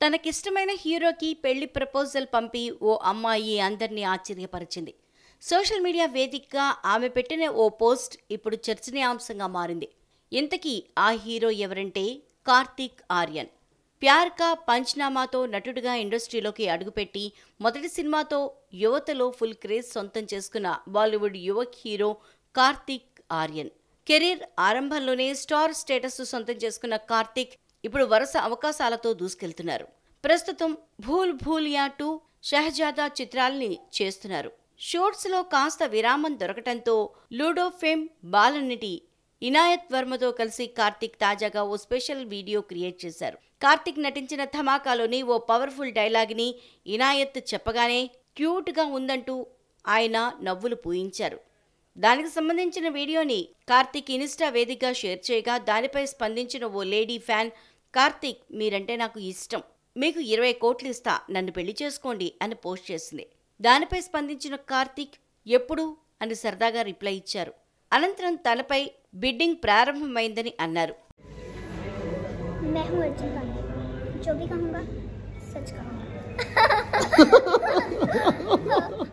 తనకిష్టమైన హీరోకి పెళ్లి ప్రపోజల్ పంపి ఓ అమ్మాయి అందరినీ ఆశ్చర్యపరిచింది సోషల్ మీడియా వేదికగా ఆమె పెట్టిన ఓ పోస్ట్ ఇప్పుడు చర్చనీయాంశంగా మారింది ఇంతకీ ఆ హీరో ఎవరంటే కార్తీక్ ఆర్యన్ ప్యార్ కా పంచ్నామాతో నటుడిగా ఇండస్ట్రీలోకి అడుగుపెట్టి మొదటి సినిమాతో యువతలో ఫుల్ క్రేజ్ సొంతం చేసుకున్న బాలీవుడ్ యువ హీరో కార్తీక్ ఆర్యన్ కెరీర్ ఆరంభంలోనే స్టార్ స్టేటస్ సొంతం చేసుకున్న కార్తీక్ ఇప్పుడు వరుస అవకాశాలతో దూసుకెళ్తున్నారు ప్రస్తుతం భూల్ భూలియా టూ షహజాదా చిత్రాల్ని చేస్తున్నారు షూట్స్ లో కాస్త విరామం దొరకటంతో లూడో ఫేమ్ బాలనటి ఇనాయత్ వర్మతో కలిసి కార్తిక్ తాజాగా ఓ స్పెషల్ వీడియో క్రియేట్ చేశారు కార్తిక్ నటించిన ధమాకాలోని ఓ పవర్ఫుల్ డైలాగ్ని ఇనాయత్ చెప్పగానే క్యూట్గా ఉందంటూ ఆయన నవ్వులు పూయించారు దానికి సంబంధించిన వీడియోని కార్తిక్ ఇన్స్టా వేదికగా షేర్ చేయగా దానిపై స్పందించిన ఓ లేడీ ఫ్యాన్ కార్తిక్ మీరంటే నాకు ఇష్టం మీకు ఇరవై కోట్లు ఇస్తా నన్ను పెళ్లి చేసుకోండి అని పోస్ట్ చేసింది దానిపై స్పందించిన కార్తిక్ ఎప్పుడు అని సరదాగా రిప్లై ఇచ్చారు అనంతరం తనపై బిడ్డింగ్ ప్రారంభమైందని అన్నారు मैं हूँ अर्जुन पांडे जो भी कहूँगा सच कहूँगा